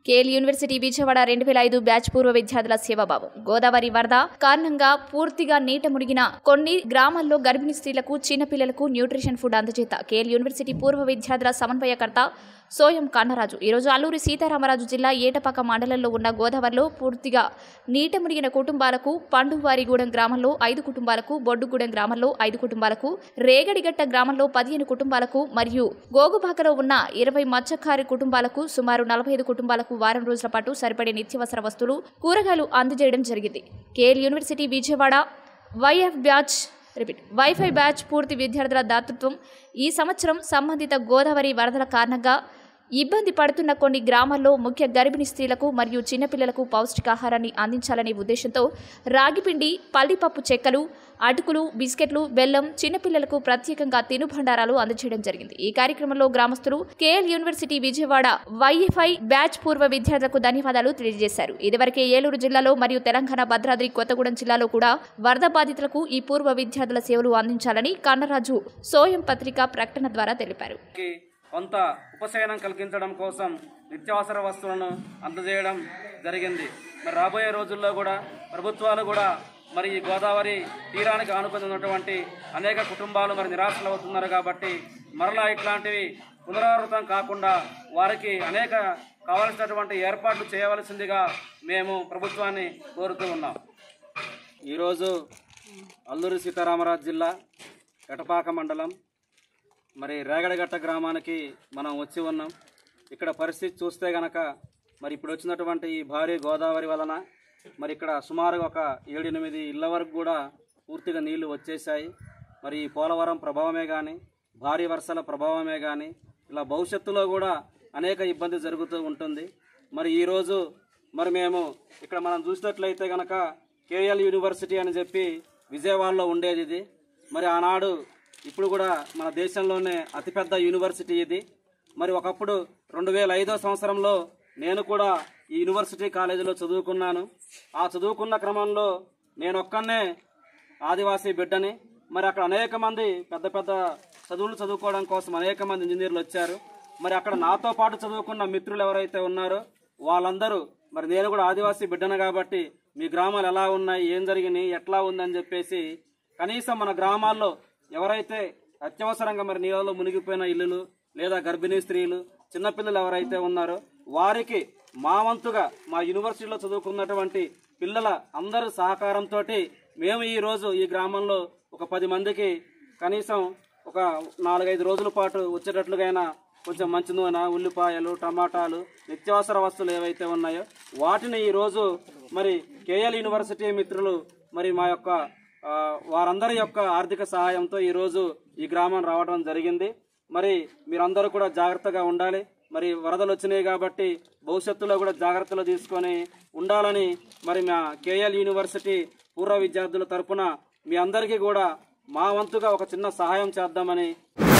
KL University Vijayawada రెండు వేల ఐదు బ్యాచ్ పూర్వ విద్యార్థుల సేవాభావం గోదావరి వరద కారణంగా పూర్తిగా నీట మునిగిన కొన్ని గ్రామాల్లో గర్భిణీ స్త్రీలకు చిన్నపిల్లలకు న్యూట్రిషన్ ఫుడ్ అందజేత కేఎల్ యూనివర్సిటీ పూర్వ విద్యార్థుల సమన్వయకర్త సోయం కన్నరాజు ఈరోజు అల్లూరి సీతారామరాజు జిల్లా ఏటపాక మండలంలో ఉన్న గోదావరిలో పూర్తిగా నీట మునిగిన కుటుంబాలకు పండువారిగూడెం గ్రామంలో ఐదు కుటుంబాలకు బొడ్డుగూడెం గ్రామంలో ఐదు కుటుంబాలకు రేగడిగట్ట గ్రామంలో పదిహేను కుటుంబాలకు మరియు గోగుబాకలో ఉన్న ఇరవై మత్స్యకారి కుటుంబాలకు సుమారు నలభై ఐదు కుటుంబాలకు వారం రోజుల పాటు సరిపడే నిత్యావసర వస్తువులు కూరగాయలు అందజేయడం జరిగింది KL University Vijayawada YF batch repeat WiFi batch పూర్తి విద్యార్థుల దాతృత్వం ఈ సంవత్సరం సంబంధిత గోదావరి వరదల కారణంగా ఇబ్బంది పడుతున్న కొన్ని గ్రామాల్లో ముఖ్య గర్భిణీ స్త్రీలకు మరియు చిన్నపిల్లలకు పౌష్టికాహారాన్ని అందించాలనే ఉద్దేశంతో రాగిపిండి పల్లిపప్పు చెక్కలు అటుకులు బిస్కెట్లు బెల్లం చిన్నపిల్లలకు ప్రత్యేకంగా తినుబండారాలు అందజేయడం జరిగింది ఈ కార్యక్రమంలో గ్రామస్తులు KL University Vijayawada YFI batch పూర్వ విద్యార్థులకు ధన్యవాదాలు తెలియజేశారు ఇదివరకే ఏలూరు జిల్లాలో మరియు తెలంగాణ భద్రాద్రి కొత్తగూడెం జిల్లాలో కూడా వరద బాధితులకు ఈ పూర్వ విద్యార్థుల సేవలు అందించాలని కన్నరాజు సోయం పత్రిక ప్రకటన ద్వారా తెలిపారు కి కొంత ఉపశమనం కలిగించడం కోసం నిత్యావసర వస్తువులను అందజేయడం జరిగింది మరి రాబోయే రోజుల్లో కూడా ప్రభుత్వాలు కూడా మరి ఈ గోదావరి తీరానికి ఆనుకొని ఉన్నటువంటి అనేక కుటుంబాలు మరి నిరాశలు అవుతున్నారు కాబట్టి మరలా ఇట్లాంటివి పునరావృతం కాకుండా వారికి అనేక కావలసినటువంటి ఏర్పాట్లు చేయవలసిందిగా మేము ప్రభుత్వాన్ని కోరుతూ ఉన్నాం ఈరోజు అల్లూరి సీతారామరాజు జిల్లా ఎటపాక మండలం మరి రేగడగట్ట గ్రామానికి మనం వచ్చి ఉన్నాం ఇక్కడ పరిస్థితి చూస్తే గనక మరి ఇప్పుడు వచ్చినటువంటి ఈ భారీ గోదావరి వలన మరి ఇక్కడ సుమారు ఒక ఏడు ఎనిమిది ఇళ్ళ వరకు కూడా పూర్తిగా నీళ్లు వచ్చేసాయి మరి ఈ పోలవరం ప్రభావమే కానీ భారీ వర్షాల ప్రభావమే కానీ ఇలా భవిష్యత్తులో కూడా అనేక ఇబ్బంది జరుగుతూ ఉంటుంది మరి ఈరోజు మరి మేము ఇక్కడ మనం చూసినట్లయితే గనక కేఎల్ యూనివర్సిటీ అని చెప్పి విజయవాడలో ఉండేది ఇది మరి ఆనాడు ఇప్పుడు కూడా మన దేశంలోనే అతిపెద్ద యూనివర్సిటీ ఇది మరి ఒకప్పుడు రెండు వేల ఐదో సంవత్సరంలో నేను కూడా ఈ యూనివర్సిటీ కాలేజీలో చదువుకున్నాను ఆ చదువుకున్న క్రమంలో నేను ఒక్కనే ఆదివాసీ బిడ్డని మరి అక్కడ అనేక మంది పెద్ద పెద్ద చదువులు చదువుకోవడం కోసం అనేక మంది ఇంజనీర్లు వచ్చారు మరి అక్కడ నాతో పాటు చదువుకున్న మిత్రులు ఎవరైతే ఉన్నారో వాళ్ళందరూ మరి నేను కూడా ఆదివాసీ బిడ్డను కాబట్టి మీ గ్రామాలు ఎలా ఉన్నాయి ఏం జరిగినాయి ఎట్లా ఉందని చెప్పేసి కనీసం మన గ్రామాల్లో ఎవరైతే అత్యవసరంగా మరి నీళ్ళలో మునిగిపోయిన ఇల్లులు లేదా గర్భిణీ స్త్రీలు చిన్నపిల్లలు ఎవరైతే ఉన్నారో వారికి మా వంతుగా మా యూనివర్సిటీలో చదువుకున్నటువంటి పిల్లల అందరి సహకారంతో మేము ఈ రోజు ఈ గ్రామంలో ఒక పది మందికి కనీసం ఒక నాలుగైదు రోజుల పాటు వచ్చేటట్లుగా కొంచెం మంచి నూనె ఉల్లిపాయలు టమాటాలు నిత్యావసర వస్తువులు ఏవైతే ఉన్నాయో వాటిని ఈ రోజు మరి కేఎల్ యూనివర్సిటీ మిత్రులు మరి మా యొక్క ఆ, వారందరి యొక్క ఆర్థిక సహాయంతో ఈ రోజు ఈ గ్రామం రావడం జరిగింది మరి మీరందరూ కూడా జాగ్రత్తగా ఉండాలి మరి వరదలు వచ్చినాయి కాబట్టి భవిష్యత్తులో కూడా జాగ్రత్తలు తీసుకొని ఉండాలని మరి మా కేఎల్ యూనివర్సిటీ పూర్వ విద్యార్థుల తరపున మీ అందరికీ కూడా మా వంతుగా ఒక చిన్న సహాయం చేద్దామని